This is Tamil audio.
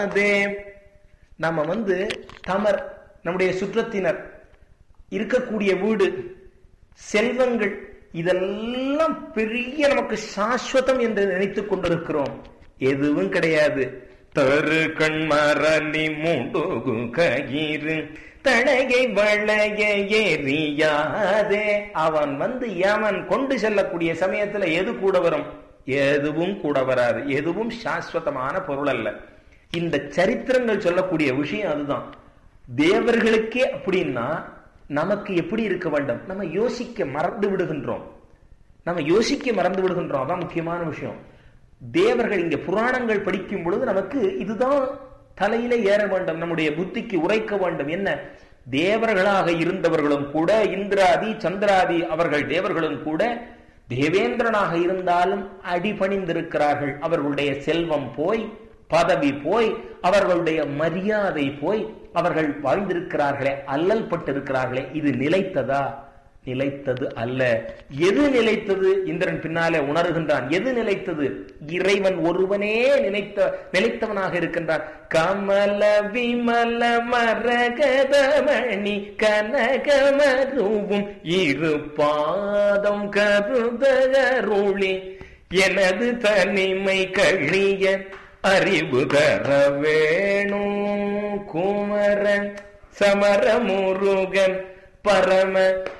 அதே நம்ம வந்து தமர் நம்முடைய சுற்றத்தினர் இருக்கக்கூடிய வீடு செல்வங்கள் இதெல்லாம் பெரிய நமக்கு சாஸ்வதம் என்று நினைத்துக் கொண்டிருக்கிறோம் எதுவும் கிடையாது தரு கண்மரலி மூடுகு கயிறு தழையை வளைய எரியாதே அவன் வந்து அவன் கொண்டு செல்லக்கூடிய சமயத்துல எது கூட வரும் எதுவும் கூட வராது எதுவும் சாஸ்வதமான பொருள் அல்ல இந்த சரித்திரங்கள் சொல்லக்கூடிய விஷயம் அதுதான் தேவர்களுக்கே அப்படின்னா நமக்கு எப்படி இருக்க வேண்டும் நம்ம யோசிக்க மறந்து விடுகின்றோம் நம்ம யோசிக்க மறந்து விடுகின்றோம் அதான் முக்கியமான விஷயம் தேவர்கள் இங்க புராணங்கள் படிக்கும் பொழுது நமக்கு இதுதான் தலையில ஏற வேண்டும் நம்முடைய புத்திக்கு உரைக்க வேண்டும் என்ன தேவர்களாக இருந்தவர்களும் கூட இந்திராதி சந்திராதி அவர்கள் தேவர்களும் கூட தேவேந்திரனாக இருந்தாலும் அடிபணிந்திருக்கிறார்கள் அவர்களுடைய செல்வம் போய் பதவி போய் அவர்களுடைய மரியாதை போய் அவர்கள் வாழ்ந்திருக்கிறார்களே அல்லல் பட்டிருக்கிறார்களே இது நிலைத்ததா நிலைத்தது அல்ல எது நிலைத்தது இந்திரன் பின்னாலே உணர்கின்றான் எது நிலைத்தது இறைவன் ஒருவனே நினைத்த நிலைத்தவனாக இருக்கின்றான் கமல விமல மரகதமணி கனகமருவும் இரு பாதம் கருதருளி எனது தனிமை கழிய அறிவு தர வேணும் குமரன் சமரமுருகன் பரம